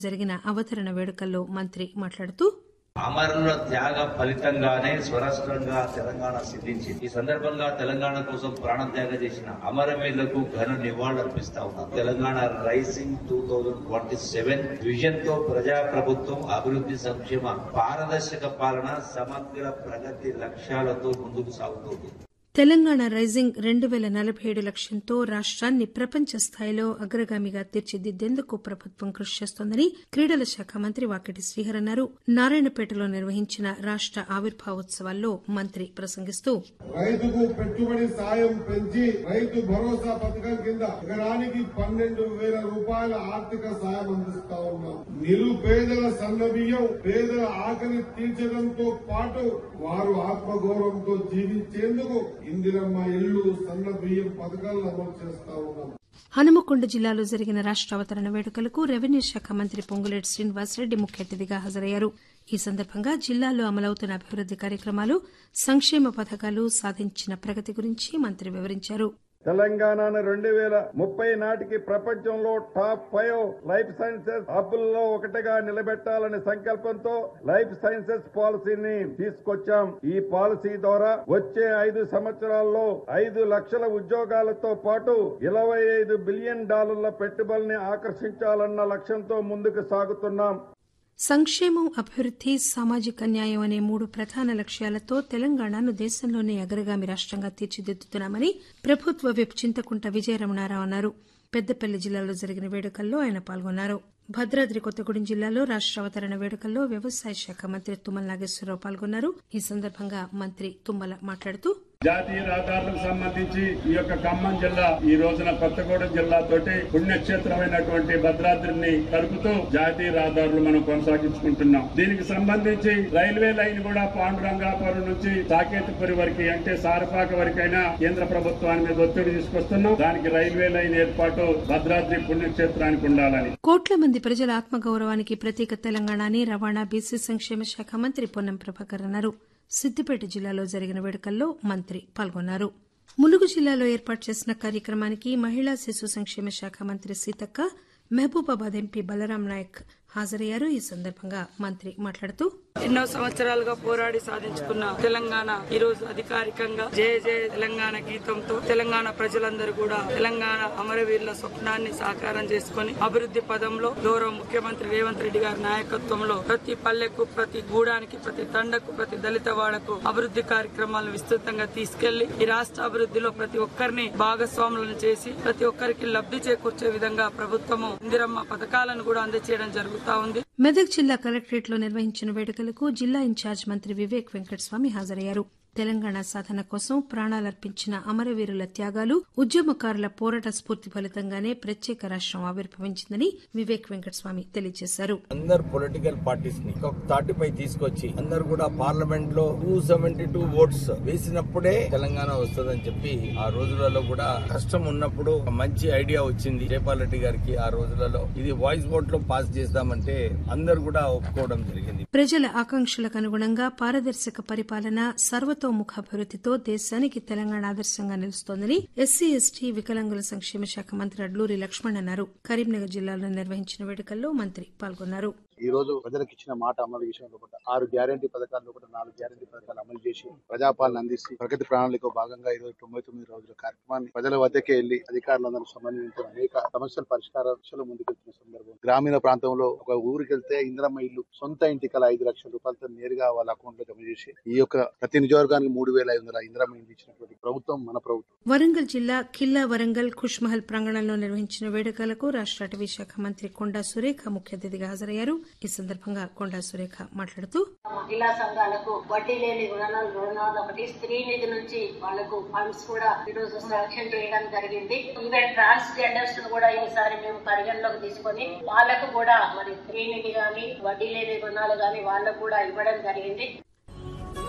జరిగిన అవతరణ వేడుకల్లో మంత్రి మాట్లాడుతూ అమరుల త్యాగ ఫలితంగానే స్వరాష్ట్రంగా తెలంగాణ సిద్ధించింది ఈ సందర్భంగా తెలంగాణ కోసం ప్రాణత్యాగం చేసిన అమరవీరులకు ఘన నివాళులర్పిస్తా ఉన్నాం Telangana rising two thousand twenty seven vision తో ప్రజా ప్రభుత్వం అభివృద్ధి సంక్షేమ పారదర్శక పాలన సమగ్ర ప్రగతి లక్ష్యాలతో ముందుకు సాగుతోంది తెలంగాణ రైజింగ్ రెండు పేల నలభై ఏడు లక్ష్యంతో రాష్ట్రాన్ని ప్రపంచ స్థాయిలో అగ్రగామిగా తీర్చిదిద్దేందుకు ప్రభుత్వం కృషి చేస్తోందని క్రీడల శాఖ మంత్రి వాకిటి శ్రీహర్ అన్నారు నారాయణపేటలో నిర్వహించిన రాష్ట ఆవిర్భావోత్సవాల్లో మంత్రి ప్రసంగిస్తూ రైతుకు పెట్టుబడి సాయం పెంచి రైతు భరోసా పథకం కింద ఎకరానికి పన్నెండు వేల రూపాయల ఆర్థిక సాయం అందిస్తా ఉన్నాం నిరుపేదల సన్నబియ్యం పేదల ఆకలి తీర్చడంతో పాటు వారు ఆత్మగౌరవంతో జీవించేందుకు ఇందిరమ్మ ఇల్లు సన్న బియ్యం పథకాలను అమలు చేస్తా ఉన్నాం హనుమకొండ జిల్లాలో జరిగిన రాష్ట అవతరణ వేడుకలకు రెవెన్యూ శాఖ మంత్రి పొంగులేటి శ్రీనివాసరెడ్డి ముఖ్య అతిథిగా హాజరయ్యారు ఈ సందర్భంగా జిల్లాలో అమలవుతున్న అభివృద్ది కార్యక్రమాలు సంక్షేమ పథకాలు సాధించిన ప్రగతి గురించి మంత్రి వివరించారు తెలంగాణను రెండు వేల ముప్పై నాటికి ప్రపంచంలో టాప్ ఫైవ్ లైఫ్ సైన్సెస్ హబ్బుల్లో ఒకటిగా నిలబెట్టాలనే సంకల్పంతో లైఫ్ సైన్సెస్ పాలసీని తీసుకొచ్చాం ఈ పాలసీ ద్వారా వచ్చే ఐదు సంవత్సరాల్లో ఐదు లక్షల ఉద్యోగాలతో పాటు ఇరవై ఐదు బిలియన్ డాలర్ల పెట్టుబడిని ఆకర్షించాలన్న లక్ష్యంతో ముందుకు సాగుతున్నాం సంక్షేమం అభివృద్ది సామాజిక న్యాయం అనే మూడు ప్రధాన లక్ష్యాలతో తెలంగాణను దేశంలోనే అగ్రగామి రాష్టంగా తీర్చిదిద్దుతున్నామని ప్రభుత్వ విప్ చింతకుంట విజయరమణారావు అన్నారు పెద్దపల్లి జిల్లాలో జరిగిన వేడుకల్లో ఆయన పాల్గొన్నారు భద్రాద్రి కొత్తగూడెం జిల్లాలో రాష్ట అవతరణ వేడుకల్లో వ్యవసాయ శాఖ మంత్రి తుమ్మల నాగేశ్వరరావు పాల్గొన్నారు ఈ సందర్భంగా మంత్రి తుమ్మల మాట్లాడుతూ జాతీయ రహదారులకు సంబంధించి ఈ యొక్క ఖమ్మం జిల్లా ఈ రోజున కొత్తగూడెం జిల్లా తోటి పుణ్యక్షేత్రమైనటువంటి భద్రాద్రిని కలుపుతూ జాతీయ రహదారులు మనం కొనసాగించుకుంటున్నాం దీనికి సంబంధించి రైల్వే లైన్ కూడా పాండురంగాపురం నుంచి సాకేతపురి వరకు అంటే సారపాక వరకైనా కేంద్ర ప్రభుత్వాన్ని మీద ఒత్తిడి తీసుకొస్తున్నాం దానికి రైల్వే లైన్ ఏర్పాటు భద్రాద్రి పుణ్యక్షేత్రానికి ఉండాలని కోట్ల మంది ప్రజల ఆత్మగౌరవానికి ప్రతీక తెలంగాణ అని రవాణా బీసీ సంక్షేమ శాఖ మంత్రి పొన్నం ప్రభాకర్ అన్నారు సిద్దిపేట జిల్లాలో జరిగిన వేడుకల్లో మంత్రి పాల్గొన్నారు ములుగు జిల్లాలో ఏర్పాటు చేసిన కార్యక్రమానికి మహిళా శిశు సంక్షేమ శాఖ మంత్రి సీతక్క మహబూబాబాద్ ఎంపీ బలరాం నాయక్ హాజరయ్యారు ఈ సందర్భంగా మంత్రి మాట్లాడుతూ ఎన్నో సంవత్సరాలుగా పోరాడి సాధించుకున్న తెలంగాణ ఈ రోజు అధికారికంగా జయ జయ తెలంగాణ గీతంతో తెలంగాణ ప్రజలందరూ కూడా తెలంగాణ అమరవీరుల స్వప్నాన్ని సాకారం చేసుకుని అభివృద్ది పదంలో గౌరవ ముఖ్యమంత్రి రేవంత్ రెడ్డి గారి నాయకత్వంలో ప్రతి పల్లెకు ప్రతి గూడానికి ప్రతి తండకు ప్రతి దళిత వాడకు అభివృద్ది కార్యక్రమాలను విస్తృతంగా తీసుకెళ్లి ఈ రాష్ట్ర అభివృద్దిలో ప్రతి ఒక్కరిని భాగస్వాములను చేసి ప్రతి ఒక్కరికి లబ్ధి చేకూర్చే విధంగా ప్రభుత్వము ఇందిరమ్మ పథకాలను కూడా అందజేయడం జరుగుతా ఉంది మెదక్ జిల్లా కలెక్టరేట్ లో నిర్వహించిన వేడుకలకు జిల్లా ఇన్ఛార్జ్ మంత్రి వివేక్ వెంకటస్వామి హాజరయ్యారు తెలంగాణ సాధన కోసం ప్రాణాలర్పించిన అమరవీరుల త్యాగాలు ఉద్యమకారుల పోరాట స్ఫూర్తి ఫలితంగానే ప్రత్యేక రాష్టం ఆవిర్భవించిందని వివేక్ వెంకటస్వామి తెలియజేశారు అందరు పొలిటికల్ పార్టీస్ ని ఒక తాటిపై తీసుకొచ్చి అందరు కూడా పార్లమెంట్ లో టూ సెవెంటీ టూ ఓట్స్ వేసినప్పుడే తెలంగాణ వస్తుందని చెప్పి ఆ రోజులలో కూడా కష్టం ఉన్నప్పుడు ఒక మంచి ఐడియా వచ్చింది జయపాల్ రెడ్డి గారికి ఆ రోజులలో ఇది వాయిస్ ఓట్ లో పాస్ చేద్దామంటే అందరు కూడా ఒప్పుకోవడం జరిగింది ప్రజల ఆకాంక్షలకు అనుగుణంగా పారదర్శక పరిపాలన సర్వతోముఖాభివృద్దితో దేశానికి తెలంగాణ ఆదర్శంగా నిలుస్తోందని ఎస్సీ ఎస్టీ వికలాంగుల సంక్షేమ శాఖ మంత్రి అడ్లూరి లక్ష్మణ్ అన్నారు కరీంనగర్ జిల్లాలో నిర్వహించిన వేడుకల్లో మంత్రి పాల్గొన్నారు ఈ రోజు ప్రజలకు ఇచ్చిన మాట అమలు విషయంలో కూడా ఆరు గ్యారంటీ పథకాల్లో కూడా నాలుగు గ్యారంటీ పథకాలు అమలు చేసి ప్రజాపాలన అందిస్తూ ప్రగతి ప్రణాళిక భాగంగా ఈ రోజు తొంభై తొమ్మిది రోజుల కార్యక్రమాన్ని ప్రజల వద్దకే వెళ్లి అధికారులందరూ సంబంధించిన అనేక సమస్యల పరిష్కార దిశలో ముందుకెళ్తున్న సందర్భం గ్రామీణ ప్రాంతంలో ఒక ఊరికి వెళ్తే ఇందిరమ్మ ఇల్లు సొంత ఇంటి కల ఐదు లక్షల రూపాయలతో నేరుగా వాళ్ళ అకౌంట్ లో జమ చేసి ఈ యొక్క ప్రతి నియోజకవర్గానికి మూడు వేల ఐదు వందల ఇందిరమ్మ ఇల్లు ఇచ్చినటువంటి ప్రభుత్వం మన ప్రభుత్వం వరంగల్ జిల్లా ఖిల్లా వరంగల్ ఖుష్మహల్ ప్రాంగణంలో నిర్వహించిన వేడుకలకు రాష్ట అటవీ శాఖ మంత్రి కొండా సురేఖ ముఖ్య అతిథిగా హాజరయ్యారు ఈ సందర్భంగా కొండా సురేఖ మాట్లాడుతూ మహిళా సంఘాలకు వడ్డీ లేని రుణాలు రుణాలు ఒకటి స్త్రీ నిధి నుంచి వాళ్లకు ఫండ్స్ కూడా ఈ రోజు శాంక్షన్ చేయడం జరిగింది ఈవెన్ ట్రాన్స్జెండర్స్ ను కూడా ఈసారి మేము పరిగణలోకి తీసుకొని వాళ్లకు కూడా మరి స్త్రీ నిధి గాని వడ్డీ లేని రుణాలు గాని వాళ్లకు కూడా ఇవ్వడం జరిగింది